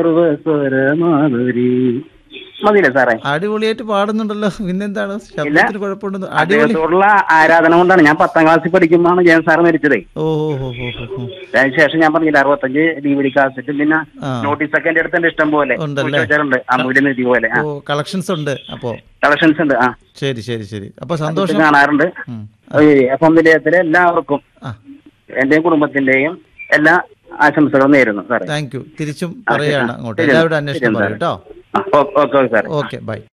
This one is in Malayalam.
സർവസ്വരമാധുരി മതിയില്ലേ സാറേ അടിപൊളിയായിട്ട് പാടുന്നുണ്ടല്ലോ പിന്നെന്താണ് ശബ്ദത്തിന് കുഴപ്പമുണ്ടെന്ന് അടിപൊളി അദ്ദേഹത്തോടുള്ള ആരാധന കൊണ്ടാണ് ഞാൻ പത്താം ക്ലാസ്സിൽ പഠിക്കുമ്പോഴാണ് ജയൻ സാർ മരിച്ചത് ഓ ഓ ഓ ഓ ഓ, ഓ. അതിനുശേഷം ഞാൻ പറഞ്ഞില്ല അറുപത്തഞ്ച് ഡി വി ഡി കാസറ്റും പിന്നെ ആ. നോട്ടീസ് ഒക്കെ എന്റെ അടുത്ത് ഉണ്ട് ഇഷ്ടം പോലെ ഉണ്ടല്ലേ? സൂക്ഷിച്ച് വെച്ചിട്ടുണ്ട് അമൂല്യനിധി പോലെ ഓ കളക്ഷൻസ് ഉണ്ട് അപ്പോ കളക്ഷൻസ് ഉണ്ട് ആ ശരി ശരി ശരി അപ്പൊ ഇത് സന്തോഷം കാണാറുണ്ട് ഉം. എഫ് എം നിലയത്തിലെ എല്ലാവർക്കും ആ എന്റെയും കുടുംബത്തിന്റെയും എല്ലാ ആശംസകളും നേരുന്നു സാറേ താങ്ക് യു തിരിച്ചും പറയാണ് അങ്ങോട്ട് ശരി, എല്ലാവരുടെ ശരി, അന്വേഷണം സാറേ. പറയും കേട്ടോ ആ, ഓ- ഓക്കെ ഓക്കെ സാറേ ഓക്കെ ബൈ